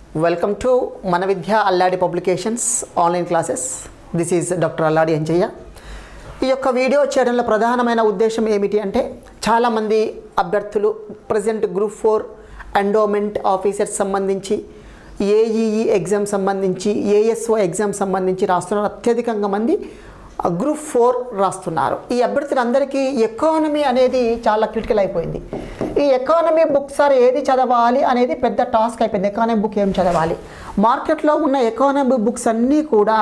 welcome to మన Vidya Alladi publications online classes this is doctor Alladi Anjaiah ఈ యొక్క వీడియో చేయడంలో ప్రధానమైన ఉద్దేశం ఏమిటి అంటే చాలామంది అభ్యర్థులు present group four endowment officers సంబంధించి ఏఈఈ ఎగ్జామ్ సంబంధించి ఏఎస్ఓ ఎగ్జామ్ సంబంధించి రాస్తున్నారు అత్యధికంగా మంది గ్రూప్ ఫోర్ రాస్తున్నారు ఈ అభ్యర్థులందరికీ ఎకానమీ అనేది చాలా క్రిటికల్ అయిపోయింది ఈ ఎకానమీ బుక్ సార్ ఏది చదవాలి అనేది పెద్ద టాస్క్ అయిపోయింది ఎకానమీ బుక్ ఏం చదవాలి మార్కెట్లో ఉన్న ఎకానమీ బుక్స్ అన్నీ కూడా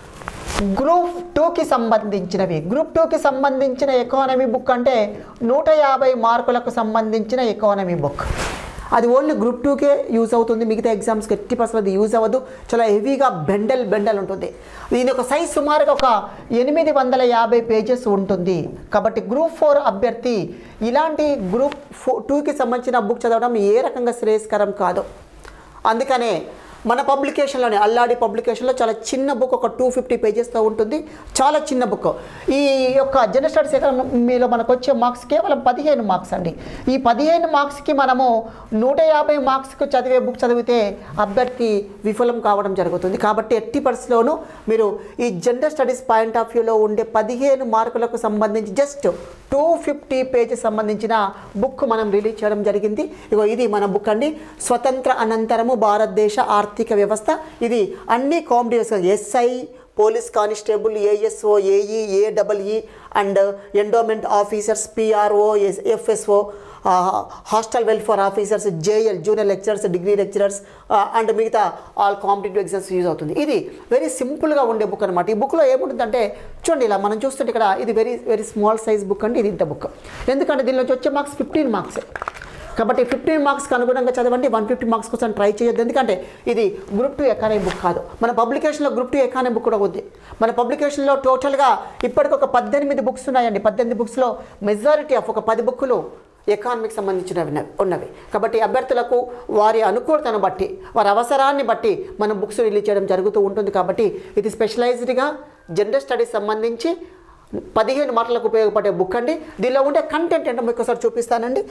గ్రూప్ టూకి సంబంధించినవి గ్రూప్ టూకి సంబంధించిన ఎకానమీ బుక్ అంటే నూట యాభై మార్కులకు సంబంధించిన ఎకానమీ బుక్ అది ఓన్లీ గ్రూప్ టూకే యూజ్ అవుతుంది మిగతా ఎగ్జామ్స్కి ఎట్టి పర్సెంట్ అది యూజ్ అవ్వదు చాలా హెవీగా బెండల్ బెండల్ ఉంటుంది దీని ఒక సైజ్ సుమారుగా ఒక ఎనిమిది వందల యాభై పేజెస్ ఉంటుంది కాబట్టి గ్రూప్ ఫోర్ అభ్యర్థి ఇలాంటి గ్రూప్ ఫో టూకి సంబంధించిన బుక్ చదవడం ఏ రకంగా శ్రేయస్కరం కాదు అందుకనే మన పబ్లికేషన్లోనే అల్లాడి పబ్లికేషన్లో చాలా చిన్న బుక్ ఒక టూ ఫిఫ్టీ పేజెస్తో ఉంటుంది చాలా చిన్న బుక్ ఈ యొక్క జనరల్ స్టడీస్ ఎకానమీలో మనకు వచ్చే మార్క్స్ కేవలం పదిహేను మార్క్స్ అండి ఈ పదిహేను మార్క్స్కి మనము నూట యాభై మార్క్స్కి చదివే బుక్ చదివితే అభ్యర్థి విఫలం కావడం జరుగుతుంది కాబట్టి ఎట్టి పరిస్థితిలోనూ మీరు ఈ జనరల్ స్టడీస్ పాయింట్ ఆఫ్ వ్యూలో ఉండే పదిహేను మార్కులకు సంబంధించి జస్ట్ టూ ఫిఫ్టీ పేజెస్ సంబంధించిన బుక్ మనం రిలీజ్ చేయడం జరిగింది ఇగో ఇది మన బుక్ అండి స్వతంత్ర అనంతరము భారతదేశ ఆర్థిక వ్యవస్థ ఇది అన్ని competitives SI police constable ASO AE ఏడబ్ల్ఈ and endowment officers PRO FSO hostel welfare officers JL junior lecturers degree lecturers and మిగతా ఆల్ కాంపిటేటివ్ ఎగ్జామ్స్ యూజ్ అవుతుంది ఇది వెరీ సింపుల్గా ఉండే బుక్ అనమాట ఈ బుక్లో ఏముంటుందంటే చూడండి ఇలా మనం చూస్తుంటే ఇక్కడ ఇది very very small size book అండి ఇది ఇంత బుక్ ఎందుకంటే దీనిలోంచి వచ్చే మార్క్స్ ఫిఫ్టీన్ మార్క్స్ కాబట్టి ఫిఫ్టీన్ మార్క్స్కి అనుగుణంగా చదవండి వన్ ఫిఫ్టీ మార్క్స్ కోసం ట్రై చేయొద్దు ఎందుకంటే ఇది గ్రూప్ టూ ఎకానమీ బుక్ కాదు మన పబ్లికేషన్లో గ్రూప్ టూ ఎకానమీ బుక్ కూడా ఉంది మన పబ్లికేషన్లో టోటల్గా ఇప్పటికి ఒక పద్దెనిమిది బుక్స్ ఉన్నాయండి పద్దెనిమిది బుక్స్లో మెజారిటీ ఆఫ్ ఒక పది బుక్లు ఎకానమీకి సంబంధించినవి ఉన్నవి కాబట్టి అభ్యర్థులకు వారి అనుకూలతను బట్టి వారి అవసరాన్ని బట్టి మనం బుక్స్ రిలీజ్ చేయడం జరుగుతూ ఉంటుంది కాబట్టి ఇది స్పెషలైజ్డ్గా జనరల్ స్టడీస్ సంబంధించి పదిహేను మార్కులకు ఉపయోగపడే బుక్ అండి దీనిలో ఉండే కంటెంట్ ఏంటో మీకు ఒకసారి చూపిస్తానండి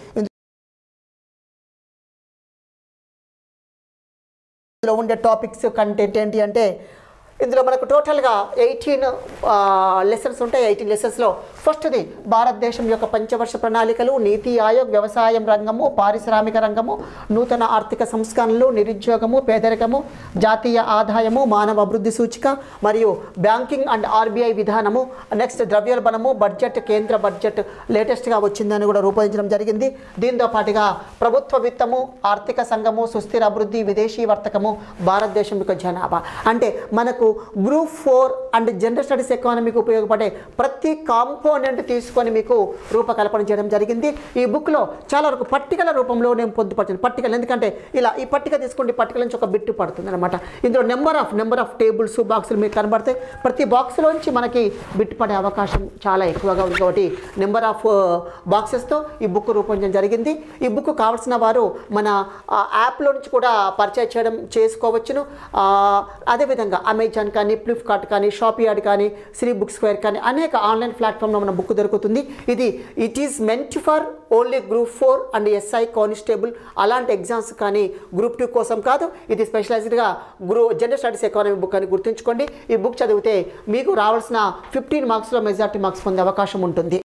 ఇందులో ఉండే టాపిక్స్ కంటెంట్ ఏంటి అంటే ఇందులో మనకు టోటల్గా ఎయిటీన్ లెసన్స్ ఉంటాయి ఎయిటీన్ లెసన్స్లో ఫస్ట్ది భారతదేశం యొక్క పంచవర్ష ప్రణాళికలు నీతి ఆయోగ్ వ్యవసాయం రంగము పారిశ్రామిక రంగము నూతన ఆర్థిక సంస్కరణలు నిరుద్యోగము పేదరికము జాతీయ ఆదాయము మానవ అభివృద్ధి సూచిక మరియు బ్యాంకింగ్ అండ్ ఆర్బీఐ విధానము నెక్స్ట్ ద్రవ్యోల్బణము బడ్జెట్ కేంద్ర బడ్జెట్ లేటెస్ట్గా వచ్చిందని కూడా రూపొందించడం జరిగింది దీంతో పాటుగా ప్రభుత్వ విత్తము ఆర్థిక సంఘము సుస్థిర అభివృద్ధి విదేశీ వర్తకము భారతదేశం యొక్క జనాభా అంటే మనకు group four and general studies ఎకానమీకి ఉపయోగపడే ప్రతి కాంపోనెంట్ తీసుకొని మీకు రూపకల్పన చేయడం జరిగింది ఈ బుక్లో చాలా వరకు పట్టికల రూపంలో నేను పొందుపరిచాను పట్టికలు ఎందుకంటే ఇలా ఈ పట్టిక తీసుకుంటే పట్టికల నుంచి ఒక బిట్టు పడుతుంది అనమాట ఇందులో number of number of tables బాక్సులు మీకు కనబడతాయి ప్రతి బాక్స్లోంచి మనకి బిట్టు పడే అవకాశం చాలా ఎక్కువగా ఉంది కాబట్టి నెంబర్ ఆఫ్ బాక్సెస్తో ఈ బుక్ రూపొందించడం జరిగింది ఈ బుక్ కావాల్సిన వారు మన యాప్లో నుంచి కూడా పర్చేజ్ చేయడం చేసుకోవచ్చును అదేవిధంగా అమెజాన్ కానీ ఫ్లిప్కార్ట్ కానీ షాపియార్డ్ కానీ శ్రీ బుక్ స్క్వేర్ కానీ అనేక ఆన్లైన్ ప్లాట్ఫామ్లో మన బుక్ దొరుకుతుంది ఇది it is meant for only group four and SI constable అలాంటి ఎగ్జామ్స్ కానీ గ్రూప్ టూ కోసం కాదు ఇది స్పెషలైజ్డ్గా group general studies economy book అని గుర్తుంచుకోండి ఈ బుక్ చదివితే మీకు రావాల్సిన ఫిఫ్టీన్ మార్క్స్లో మెజార్టీ మార్క్స్ పొందే అవకాశం ఉంటుంది